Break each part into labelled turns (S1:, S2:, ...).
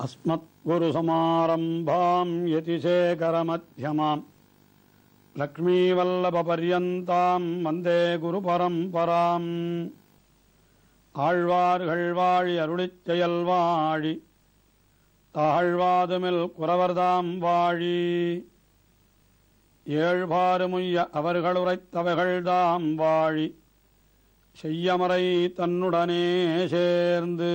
S1: अस्मद्गुरुसमारम्भां यतिशेखरमध्यमाम् லக்ஷ்மீவல்லபபர்யந்தாம் வந்தே குரு பரம்பராம் ஆழ்வார்கள் வாழி அருளிச் செயல் வாழி தாழ்வாதுமில் குறவர்தாம் வாழி ஏழ்பாறுமுய்ய அவர்களுரைத்தவைகள்தாம் வாழி செய்யமறை தன்னுடனே சேர்ந்து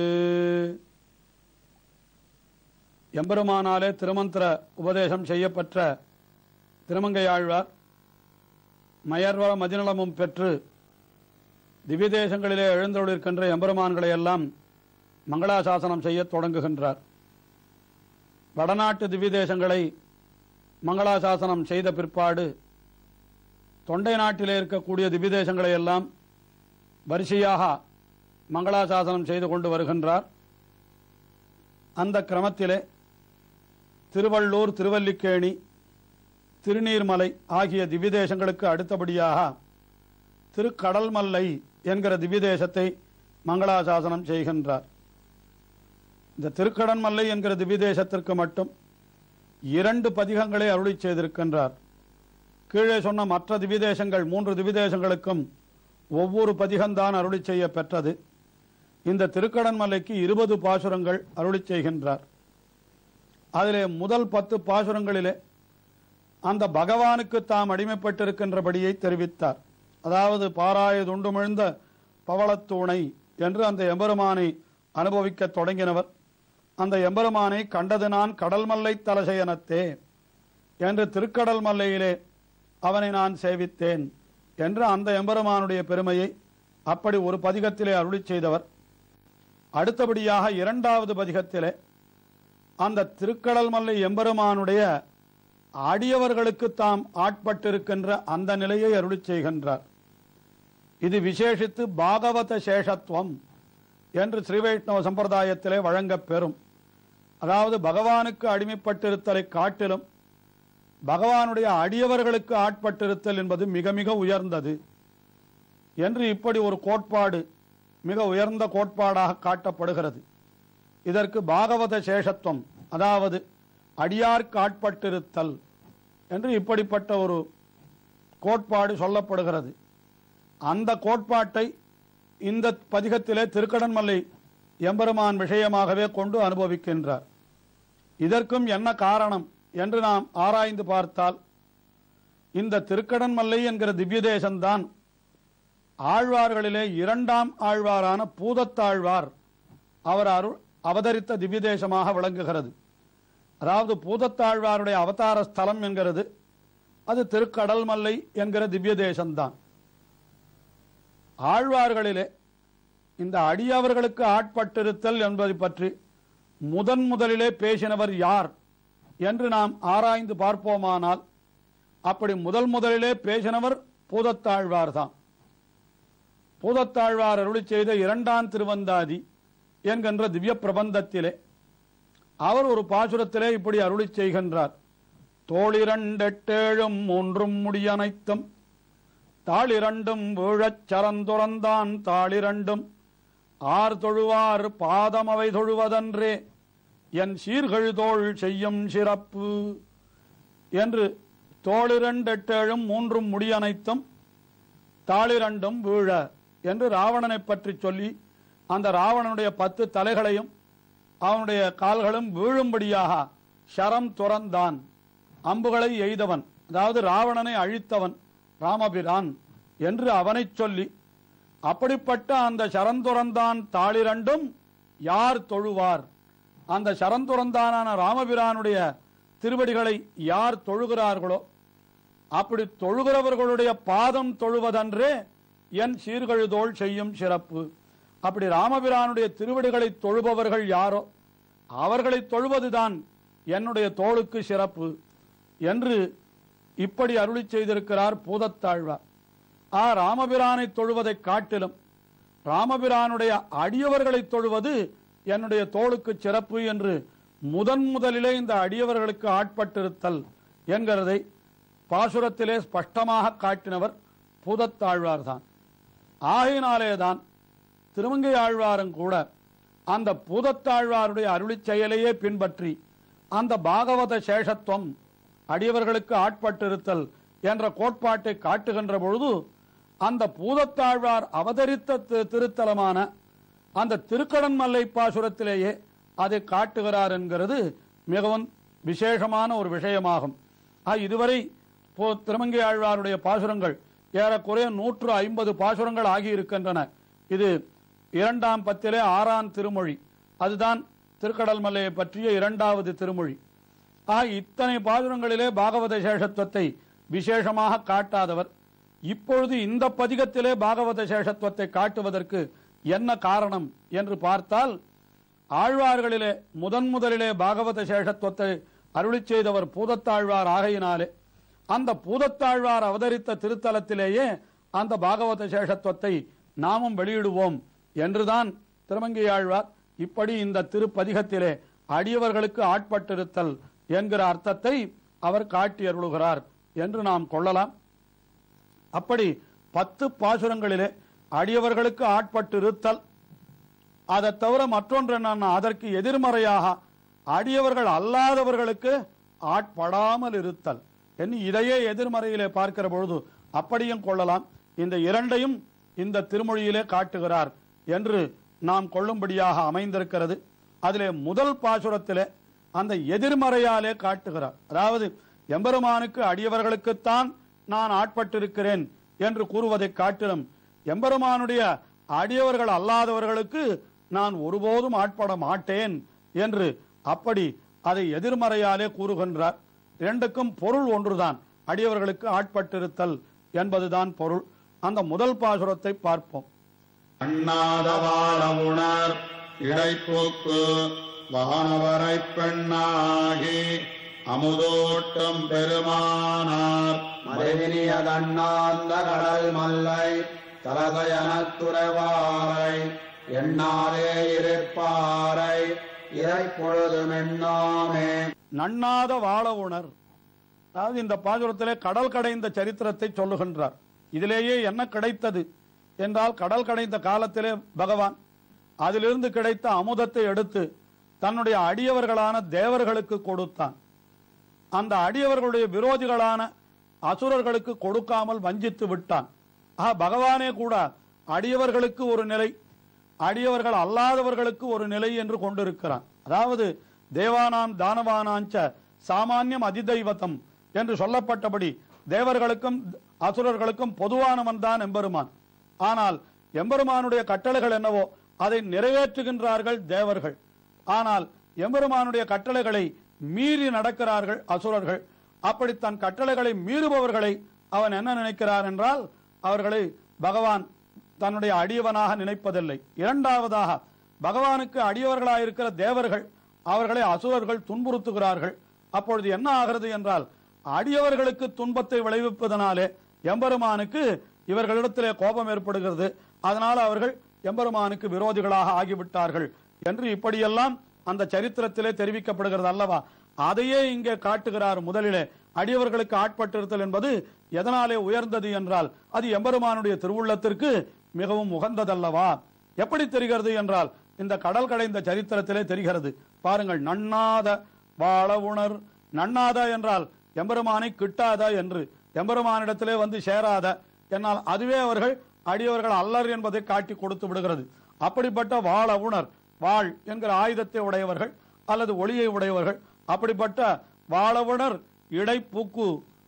S1: எம்பெருமானாலே திருமந்திர உபதேசம் செய்யப்பெற்ற திருமங்கையாழ்வார் மயர்வ மதிநலமும் பெற்று திவ்யதேசங்களிலே எழுந்தொழிருக்கின்ற எம்பெருமான்களை எல்லாம் மங்களாசாசனம் செய்யத் தொடங்குகின்றார் வடநாட்டு திவ்யதேசங்களை மங்களாசாசனம் செய்த பிற்பாடு தொண்டை நாட்டிலே இருக்கக்கூடிய திவ்யதேசங்களை எல்லாம் வரிசையாக மங்களாசாசனம் செய்து கொண்டு வருகின்றார் அந்த கிரமத்திலே திருவள்ளூர் திருவல்லிக்கேணி திருநீர்மலை ஆகிய திவ்யதேசங்களுக்கு அடுத்தபடியாக திருக்கடல்மல்லை என்கிற திவ்யதேசத்தை மங்களாசாசனம் செய்கின்றார் இந்த திருக்கடன்மல்லை என்கிற திவ்யதேசத்திற்கு மட்டும் இரண்டு பதிகங்களை அருளி செய்திருக்கின்றார் கீழே சொன்ன மற்ற திவ்யதேசங்கள் மூன்று திவ்யதேசங்களுக்கும் ஒவ்வொரு பதிகம்தான் அருளி செய்ய பெற்றது இந்த திருக்கடன்மலைக்கு இருபது பாசுரங்கள் அருளி செய்கின்றார் அதிலே முதல் பத்து பாசுரங்களிலே அந்த பகவானுக்கு தாம் அடிமைப்பட்டிருக்கின்றபடியை தெரிவித்தார் அதாவது பாராய துண்டுமிழ்ந்த பவளத்தூணை என்று அந்த எம்பெருமானை அனுபவிக்கத் தொடங்கினவர் அந்த எம்பெருமானை கண்டது நான் கடல்மல்லை தலசயனத்தே என்று திருக்கடல் மல்லையிலே அவனை நான் சேவித்தேன் என்று அந்த எம்பெருமானுடைய பெருமையை அப்படி ஒரு பதிகத்திலே அருளி செய்தவர் அடுத்தபடியாக இரண்டாவது பதிகத்திலே அந்த திருக்கடல் மல்லை எம்பெருமானுடைய அடியவர்களுக்கு தாம் ஆட்பட்டிருக்கின்ற அந்த நிலையை அருளி செய்கின்றார் இது விசேஷித்து பாகவத சேஷத்துவம் என்று ஸ்ரீவைஷ்ணவ சம்பிரதாயத்திலே வழங்கப் பெறும் அதாவது பகவானுக்கு அடிமைப்பட்டிருத்தலை காட்டிலும் பகவானுடைய அடியவர்களுக்கு ஆட்பட்டிருத்தல் என்பது மிக மிக உயர்ந்தது என்று இப்படி ஒரு கோட்பாடு மிக உயர்ந்த கோட்பாடாக காட்டப்படுகிறது இதற்கு பாகவத சேஷத்துவம் அதாவது அடியார்க்கு ஆட்பட்டிருத்தல் என்று இப்படிப்பட்ட ஒரு கோட்பாடு சொல்லப்படுகிறது அந்த கோட்பாட்டை இந்த பதிகத்திலே திருக்கடன்மல்லை எம்பெருமான் விஷயமாகவே கொண்டு அனுபவிக்கின்றார் இதற்கும் என்ன காரணம் என்று நாம் ஆராய்ந்து பார்த்தால் இந்த திருக்கடன்மல்லை என்கிற திவ்ய தேசம்தான் ஆழ்வார்களிலே இரண்டாம் ஆழ்வாரான பூதத்தாழ்வார் அவர் அருள் அவதரித்த திவ்ய தேசமாக விளங்குகிறது அதாவது பூதத்தாழ்வாருடைய அவதார ஸ்தலம் என்கிறது அது திருக்கடல் மல்லை என்கிற திவ்ய தேசம்தான் ஆழ்வார்களிலே இந்த அடியவர்களுக்கு ஆட்பட்டிருத்தல் என்பதை பற்றி முதன் முதலிலே பேசினவர் யார் என்று நாம் ஆராய்ந்து பார்ப்போமானால் அப்படி முதல் முதலிலே பேசினவர் பூதத்தாழ்வார் தான் பூதத்தாழ்வார் அருளி செய்த இரண்டாம் திருவந்தாதி என்கின்ற திவ்ய பிரபந்தத்திலே அவர் ஒரு பாசுரத்திலே இப்படி அருளி செய்கின்றார் தோளிரண்டெட்டேழும் மூன்றும் முடியனைத்தும் தாளிரண்டும் வீழச் சரந்துறந்தான் தாளிரண்டும் ஆர் தொழுவார் பாதம் அவை தொழுவதன்றே என் சீர்கள் தோள் செய்யும் சிறப்பு என்று தோளிரண்டெட்டேழும் மூன்றும் முடியனைத்தும் தாளிரண்டும் வீழ என்று ராவணனை பற்றி சொல்லி அந்த ராவணனுடைய பத்து தலைகளையும் அவனுடைய கால்களும் வீழும்படியாக ஷரம் துறந்தான் அம்புகளை எய்தவன் அதாவது ராவணனை அழித்தவன் ராமபிரான் என்று அவனைச் சொல்லி அப்படிப்பட்ட அந்த சரந்துறந்தான் தாளிரண்டும் யார் தொழுவார் அந்த சரந்துறந்தானான ராமபிரானுடைய திருவடிகளை யார் தொழுகிறார்களோ அப்படி தொழுகிறவர்களுடைய பாதம் தொழுவதன்றே என் சீர்கழுதோள் செய்யும் சிறப்பு அப்படி ராமபிரானுடைய திருவடிகளை தொழுபவர்கள் யாரோ அவர்களை தொழுவதுதான் என்னுடைய தோளுக்கு சிறப்பு என்று இப்படி அருளி செய்திருக்கிறார் பூதத்தாழ்வார் ஆ ராமபிரானை தொழுவதை காட்டிலும் ராமபிரானுடைய அடியவர்களை தொழுவது என்னுடைய தோளுக்கு சிறப்பு என்று முதன் முதலிலே இந்த அடியவர்களுக்கு ஆட்பட்டிருத்தல் என்கிறதை பாசுரத்திலே ஸ்பஷ்டமாக காட்டினவர் பூதத்தாழ்வார் தான் ஆகையினாலேதான் திருமங்கை ஆழ்வாரும் கூட அந்த பூதத்தாழ்வாருடைய அருளிச் செயலையே பின்பற்றி அந்த பாகவத சேஷத்துவம் அடியவர்களுக்கு ஆட்பட்டிருத்தல் என்ற கோட்பாட்டை காட்டுகின்ற பொழுது அந்த பூதத்தாழ்வார் அவதரித்த தி- திருத்தலமான அந்த திருக்கடன்மல்லை பாசுரத்திலேயே அதை காட்டுகிறார் என்கிறது மிகவும் விசேஷமான ஒரு விஷயமாகும் ஆக இதுவரை போ- திருமங்கை ஆழ்வாருடைய பாசுரங்கள் ஏறக்குறைய நூற்று ஐம்பது பாசுரங்கள் ஆகியிருக்கின்றன இது இரண்டாம் பத்திலே ஆறாம் திருமொழி அதுதான் திருக்கடல் மலையை பற்றிய இரண்டாவது திருமொழி ஆக இத்தனை பாசுரங்களிலே பாகவத சேஷத்துவத்தை விசேஷமாக காட்டாதவர் இப்பொழுது இந்த பதிகத்திலே பாகவத சேஷத்துவத்தை காட்டுவதற்கு என்ன காரணம் என்று பார்த்தால் ஆழ்வார்களிலே முதன் முதலிலே பாகவத சேஷத்துவத்தை அருளிச் செய்தவர் பூதத்தாழ்வார் ஆகையினாலே அந்த பூதத்தாழ்வார் அவதரித்த திருத்தலத்திலேயே அந்த பாகவத சேஷத்துவத்தை நாமும் வெளியிடுவோம் என்றுதான் திருமங்கை ஆழ்வார் இப்படி இந்த திருப்பதிகத்திலே அடியவர்களுக்கு ஆட்பட்டிருத்தல் என்கிற அர்த்தத்தை அவர் காட்டி அருளுகிறார் என்று நாம் கொள்ளலாம் அப்படி பத்து பாசுரங்களிலே அடியவர்களுக்கு ஆட்பட்டிருத்தல் அதை தவிர மற்றொன்று என்னன்னா அதற்கு எதிர்மறையாக அடியவர்கள் அல்லாதவர்களுக்கு ஆட்படாமல் இருத்தல் என்று இதையே எதிர்மறையிலே பார்க்கிற பொழுது அப்படியும் கொள்ளலாம் இந்த இரண்டையும் இந்த திருமொழியிலே காட்டுகிறார் என்று நாம் கொள்ளும்படியாக அமைந்திருக்கிறது அதிலே முதல் பாசுரத்திலே அந்த எதிர்மறையாலே காட்டுகிறார் அதாவது எம்பெருமானுக்கு அடியவர்களுக்குத்தான் நான் ஆட்பட்டிருக்கிறேன் என்று கூறுவதை காட்டிலும் எம்பெருமானுடைய அடியவர்கள் அல்லாதவர்களுக்கு நான் ஒருபோதும் ஆட்பட மாட்டேன் என்று அப்படி அதை எதிர்மறையாலே கூறுகின்றார் இரண்டுக்கும் பொருள் ஒன்றுதான் அடியவர்களுக்கு ஆட்பட்டிருத்தல் என்பதுதான் பொருள் அந்த முதல் பாசுரத்தை பார்ப்போம்
S2: அண்ணாதவாள உணர் இடைப்போக்கு வானவரைப் பெண்ணாகி அமுதோட்டம் பெருமானார்
S3: மறைவினியதண்ணாந்த கடல் மல்லை தலதயனத்துறவாரை எண்ணாதே இருப்பாரை இறை பொழுதும் எண்ணாமே
S1: நன்னாத வாழ உணர் அதாவது இந்த பாசுரத்திலே கடல் கடைந்த சரித்திரத்தை சொல்லுகின்றார் இதிலேயே என்ன கிடைத்தது என்றால் கடல் கடைந்த காலத்திலே பகவான் அதிலிருந்து கிடைத்த அமுதத்தை எடுத்து தன்னுடைய அடியவர்களான தேவர்களுக்கு கொடுத்தான் அந்த அடியவர்களுடைய விரோதிகளான அசுரர்களுக்கு கொடுக்காமல் வஞ்சித்து விட்டான் ஆக பகவானே கூட அடியவர்களுக்கு ஒரு நிலை அடியவர்கள் அல்லாதவர்களுக்கு ஒரு நிலை என்று கொண்டிருக்கிறான் அதாவது தேவானாம் தானவானாஞ்ச சாமானியம் அதிதெய்வத்தம் என்று சொல்லப்பட்டபடி தேவர்களுக்கும் அசுரர்களுக்கும் பொதுவானவன் தான் எம்பெருமான் ஆனால் எம்பெருமானுடைய கட்டளைகள் என்னவோ அதை நிறைவேற்றுகின்றார்கள் தேவர்கள் ஆனால் எம்பெருமானுடைய கட்டளைகளை மீறி நடக்கிறார்கள் அசுரர்கள் அப்படி தன் கட்டளைகளை மீறுபவர்களை அவன் என்ன நினைக்கிறார் என்றால் அவர்களை பகவான் தன்னுடைய அடியவனாக நினைப்பதில்லை இரண்டாவதாக பகவானுக்கு அடியவர்களாயிருக்கிற தேவர்கள் அவர்களை அசுரர்கள் துன்புறுத்துகிறார்கள் அப்பொழுது என்ன ஆகிறது என்றால் அடியவர்களுக்கு துன்பத்தை விளைவிப்பதனாலே எம்பெருமானுக்கு இவர்களிடத்திலே கோபம் ஏற்படுகிறது அதனால் அவர்கள் எம்பெருமானுக்கு விரோதிகளாக ஆகிவிட்டார்கள் என்று இப்படியெல்லாம் அந்த சரித்திரத்திலே தெரிவிக்கப்படுகிறது அல்லவா அதையே இங்கே காட்டுகிறார் முதலிலே அடியவர்களுக்கு ஆட்பட்டிருத்தல் என்பது எதனாலே உயர்ந்தது என்றால் அது எம்பெருமானுடைய திருவுள்ளத்திற்கு மிகவும் உகந்ததல்லவா எப்படி தெரிகிறது என்றால் இந்த கடல் கடைந்த சரித்திரத்திலே தெரிகிறது பாருங்கள் நன்னாத வாழ உணர் நன்னாத என்றால் எம்பெருமானை கிட்டாத என்று எம்பெருமானிடத்திலே வந்து சேராத என்னால் அதுவே அவர்கள் அடியவர்கள் அல்லர் என்பதை காட்டி கொடுத்து விடுகிறது அப்படிப்பட்ட வாழ உணர் வாழ் என்கிற ஆயுதத்தை உடையவர்கள் அல்லது ஒளியை உடையவர்கள் அப்படிப்பட்ட வாழவுணர் இடைப்பூக்கு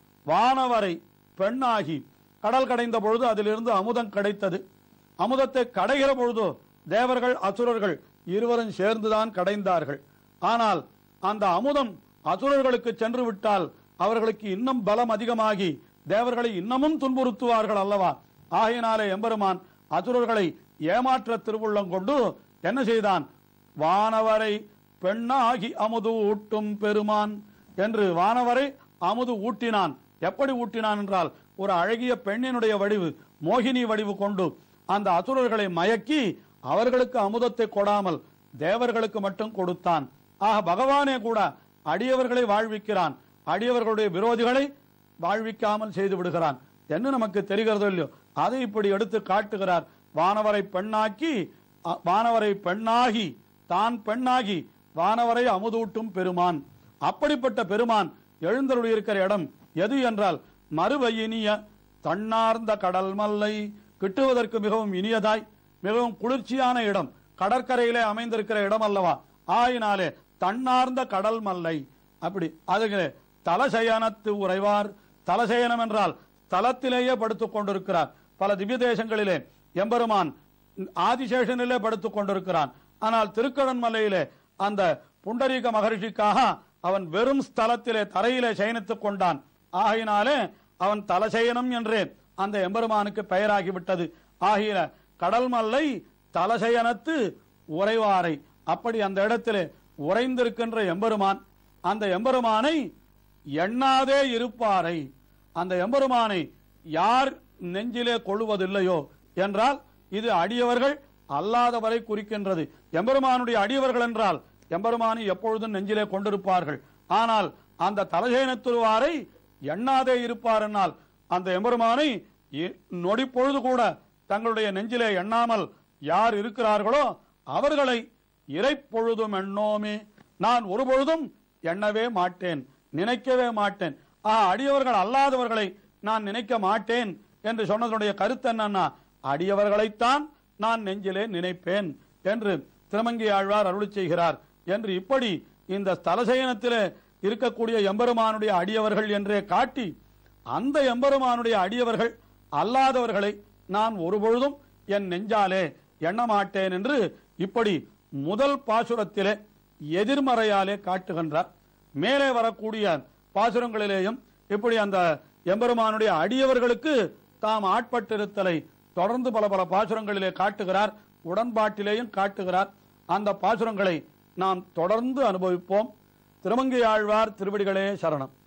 S1: வானவரை பெண்ணாகி கடல் கடைந்த பொழுது அதிலிருந்து அமுதம் கிடைத்தது அமுதத்தை கடைகிற பொழுது தேவர்கள் அசுரர்கள் இருவரும் சேர்ந்துதான் கடைந்தார்கள் ஆனால் அந்த அமுதம் அசுரர்களுக்கு சென்று விட்டால் அவர்களுக்கு இன்னும் பலம் அதிகமாகி தேவர்களை இன்னமும் துன்புறுத்துவார்கள் அல்லவா ஆகையினாலே எம்பெருமான் அசுரர்களை ஏமாற்ற திருவுள்ளம் கொண்டு என்ன செய்தான் வானவரை பெண்ணாகி அமுது ஊட்டும் பெருமான் என்று வானவரை அமுது ஊட்டினான் எப்படி ஊட்டினான் என்றால் ஒரு அழகிய பெண்ணினுடைய வடிவு மோகினி வடிவு கொண்டு அந்த அசுரர்களை மயக்கி அவர்களுக்கு அமுதத்தை கொடாமல் தேவர்களுக்கு மட்டும் கொடுத்தான் ஆக பகவானே கூட அடியவர்களை வாழ்விக்கிறான் அடியவர்களுடைய விரோதிகளை வாழ்விக்காமல் செய்து விடுகிறான் என்று நமக்கு தெரிகிறதோ இல்லையோ அதை இப்படி எடுத்து காட்டுகிறார் வானவரை பெண்ணாக்கி அ- வானவரை பெண்ணாகி தான் பெண்ணாகி வானவரை அமுதூட்டும் பெருமான் அப்படிப்பட்ட பெருமான் எழுந்தருளியிருக்கிற இடம் எது என்றால் மறுவையினிய தன்னார்ந்த கடல் மல்லை கிட்டுவதற்கு மிகவும் இனியதாய் மிகவும் குளிர்ச்சியான இடம் கடற்கரையிலே அமைந்திருக்கிற இடம் அல்லவா ஆயினாலே தன்னார்ந்த கடல் மல்லை அப்படி அதுக்கு தலசயனத்து உறைவார் தலசயனம் என்றால் தலத்திலேயே படுத்துக் கொண்டிருக்கிறார் பல திவ்ய தேசங்களிலே எம்பெருமான் ஆதிசேஷனிலே படுத்துக் கொண்டிருக்கிறான் ஆனால் திருக்கடன் மலையிலே அந்த புண்டரீக மகர்ஷிக்காக அவன் வெறும் ஸ்தலத்திலே தரையிலே சயனித்துக் கொண்டான் ஆகினாலே அவன் தலசயனம் என்றே அந்த எம்பெருமானுக்கு பெயராகிவிட்டது ஆகிய கடல் மல்லை தலசயனத்து உறைவாரை அப்படி அந்த இடத்திலே உறைந்திருக்கின்ற எம்பெருமான் அந்த எம்பெருமானை எண்ணாதே இருப்பாரை அந்த எம்பெருமானை யார் நெஞ்சிலே கொள்வதில்லையோ என்றால் இது அடியவர்கள் அல்லாதவரை குறிக்கின்றது எம்பெருமானுடைய அடியவர்கள் என்றால் எம்பெருமானை எப்பொழுதும் நெஞ்சிலே கொண்டிருப்பார்கள் ஆனால் அந்த தலசேனத்துவாரை எண்ணாதே இருப்பார் என்னால் அந்த எம்பெருமானை இ- நொடி பொழுது கூட தங்களுடைய நெஞ்சிலே எண்ணாமல் யார் இருக்கிறார்களோ அவர்களை இறைப்பொழுதும் எண்ணோமே நான் ஒருபொழுதும் எண்ணவே மாட்டேன் நினைக்கவே மாட்டேன் ஆ அடியவர்கள் அல்லாதவர்களை நான் நினைக்க மாட்டேன் என்று சொன்னதனுடைய கருத்து என்னன்னா அடியவர்களைத்தான் நான் நெஞ்சிலே நினைப்பேன் என்று திருமங்கி ஆழ்வார் அருளி செய்கிறார் என்று இப்படி இந்த ஸ்தலசயனத்திலே இருக்கக்கூடிய எம்பெருமானுடைய அடியவர்கள் என்றே காட்டி அந்த எம்பெருமானுடைய அடியவர்கள் அல்லாதவர்களை நான் ஒருபொழுதும் என் நெஞ்சாலே எண்ணமாட்டேன் என்று இப்படி முதல் பாசுரத்திலே எதிர்மறையாலே காட்டுகின்றார் மேலே வரக்கூடிய பாசுரங்களிலேயும் இப்படி அந்த எம்பெருமானுடைய அடியவர்களுக்கு தாம் ஆட்பட்டிருத்தலை தொடர்ந்து பல பல பாசுரங்களிலே காட்டுகிறார் உடன்பாட்டிலேயும் காட்டுகிறார் அந்த பாசுரங்களை நாம் தொடர்ந்து அனுபவிப்போம் திருமங்கை ஆழ்வார் திருவடிகளே சரணம்